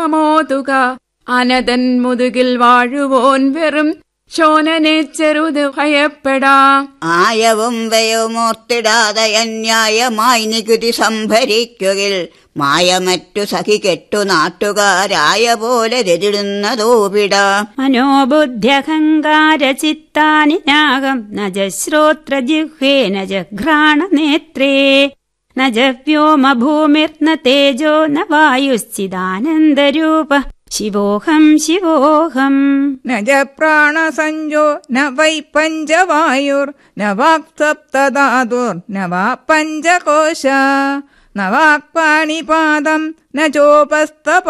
മോതുക അനതൻ മുതുകിൽ വാഴുവോൻ വെറും ശോനനെ ചെറുത് ഭയപ്പെടാ ആയവും വ്യവുമോർത്തിടാതെ അന്യായമായി നികുതി സംഭരിക്കുകിൽ മായമറ്റു സഖി കെട്ടു നാട്ടുകാരായ പോലെ രതിടുന്നതോപിട മനോബുദ്ധ്യഹങ്കാരചിത്താനി നാഗം ന ജ ശ്രോത്രജിഹ്വേ ന ജ ഘ്രാണനേത്രേ ന ജ വ്യോമഭൂമിർന തേജോ ന വായുശ്ചിദാനന്ദരൂപ ശിവോഹം ശിവോഹം न च प्राणसञ्जो न वै पञ्चवायुर् न वाक्सप्तधातुर्न वा पञ्चकोश न वाक्पाणिपादम् न चोपस्तप